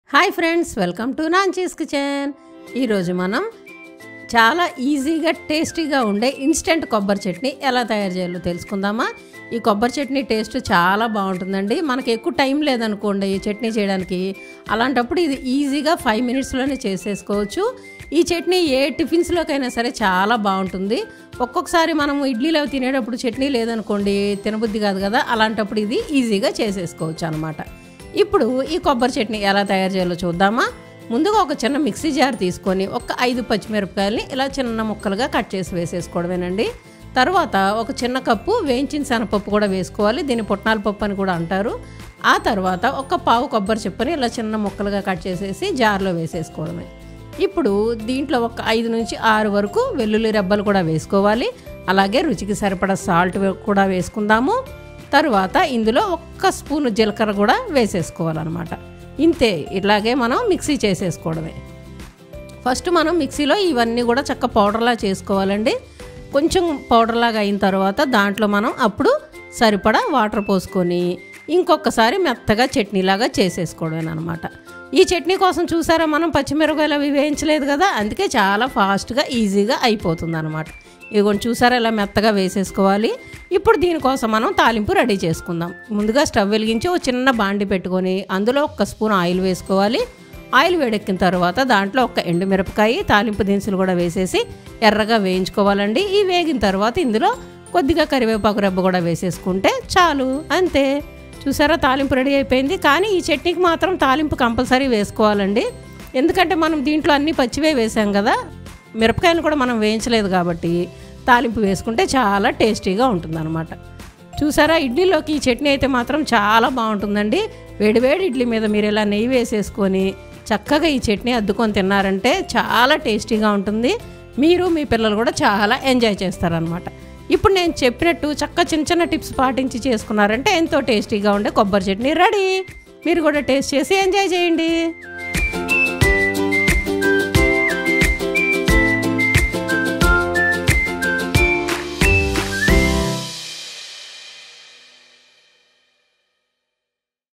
hi friends welcome to నాంచీస్ kitchen ఈరోజు మనం చాలా ఈజీగా టేస్టీగా ఉండే ఇన్స్టెంట్ కొబ్బరి చట్నీ ఎలా తయారు చేయాలో తెలుసుకుందామా ఈ కొబ్బరి చట్నీ టేస్ట్ చాలా బాగుంటుందండి మనకి ఎక్కువ టైం లేదనుకోండి ఈ చట్నీ చేయడానికి అలాంటప్పుడు ఇది ఈజీగా ఫైవ్ మినిట్స్లోనే చేసేసుకోవచ్చు ఈ చట్నీ ఏ టిఫిన్స్లోకైనా సరే చాలా బాగుంటుంది ఒక్కొక్కసారి మనము ఇడ్లీలో తినేటప్పుడు చట్నీ లేదనుకోండి తినబుద్ధి కాదు కదా అలాంటప్పుడు ఇది ఈజీగా చేసేసుకోవచ్చు అనమాట ఇప్పుడు ఈ కొబ్బరి చట్నీ ఎలా తయారు చేయాలో చూద్దామా ముందుగా ఒక చిన్న మిక్సీ జార్ తీసుకొని ఒక ఐదు పచ్చిమిరపకాయలని ఇలా చిన్న ముక్కలుగా కట్ చేసి వేసేసుకోవడమేనండి తర్వాత ఒక చిన్న కప్పు వేయించిన శనగపప్పు కూడా వేసుకోవాలి దీన్ని పుట్నాల పప్పు అని కూడా అంటారు ఆ తర్వాత ఒక పావు కొబ్బరి చెప్పని ఇలా చిన్న ముక్కలుగా కట్ చేసేసి జార్లో వేసేసుకోవడమే ఇప్పుడు దీంట్లో ఒక ఐదు నుంచి ఆరు వరకు వెల్లుల్లి రెబ్బలు కూడా వేసుకోవాలి అలాగే రుచికి సరిపడా సాల్ట్ కూడా వేసుకుందాము తరువాత ఇందులో ఒక్క స్పూన్ జీలకర్ర కూడా వేసేసుకోవాలన్నమాట ఇంతే ఇలాగే మనం మిక్సీ చేసేసుకోవడమే ఫస్ట్ మనం మిక్సీలో ఇవన్నీ కూడా చక్క పౌడర్లా చేసుకోవాలండి కొంచెం పౌడర్లాగా అయిన తర్వాత దాంట్లో మనం అప్పుడు సరిపడా వాటర్ పోసుకొని ఇంకొకసారి మెత్తగా చట్నీలాగా చేసేసుకోవడమే అనమాట ఈ చట్నీ కోసం చూసారా మనం పచ్చిమిరపకాయలు అవి వేయించలేదు కదా అందుకే చాలా ఫాస్ట్గా ఈజీగా అయిపోతుంది అనమాట ఇదిగోండి చూసారా ఇలా మెత్తగా వేసేసుకోవాలి ఇప్పుడు దీనికోసం మనం తాలింపు రెడీ చేసుకుందాం ముందుగా స్టవ్ వెలిగించి ఒక చిన్న బాండి పెట్టుకొని అందులో ఒక స్పూన్ ఆయిల్ వేసుకోవాలి ఆయిల్ వేడెక్కిన తర్వాత దాంట్లో ఒక ఎండుమిరపకాయ తాలింపు దినుసులు కూడా వేసేసి ఎర్రగా వేయించుకోవాలండి ఈ వేగిన తర్వాత ఇందులో కొద్దిగా కరివేపాకు రెబ్బ కూడా వేసేసుకుంటే చాలు అంతే చూసారా తాలింపు రెడీ అయిపోయింది కానీ ఈ చట్నీకి మాత్రం తాలింపు కంపల్సరీ వేసుకోవాలండి ఎందుకంటే మనం దీంట్లో అన్ని పచ్చివే వేసాం కదా మిరపకాయలు కూడా మనం వేయించలేదు కాబట్టి తాలింపు వేసుకుంటే చాలా టేస్టీగా ఉంటుందన్నమాట చూసారా ఇడ్లీలోకి ఈ చట్నీ అయితే మాత్రం చాలా బాగుంటుందండి వేడివేడి ఇడ్లీ మీద మీరు ఇలా నెయ్యి వేసేసుకొని చక్కగా ఈ చట్నీ అద్దుకొని తిన్నారంటే చాలా టేస్టీగా ఉంటుంది మీరు మీ పిల్లలు కూడా చాలా ఎంజాయ్ చేస్తారనమాట ఇప్పుడు నేను చెప్పినట్టు చక్క చిన్న చిన్న టిప్స్ పాటించి చేసుకున్నారంటే ఎంతో టేస్టీగా ఉండే కొబ్బరి చట్నీ రెడీ మీరు కూడా టేస్ట్ చేసి ఎంజాయ్ చేయండి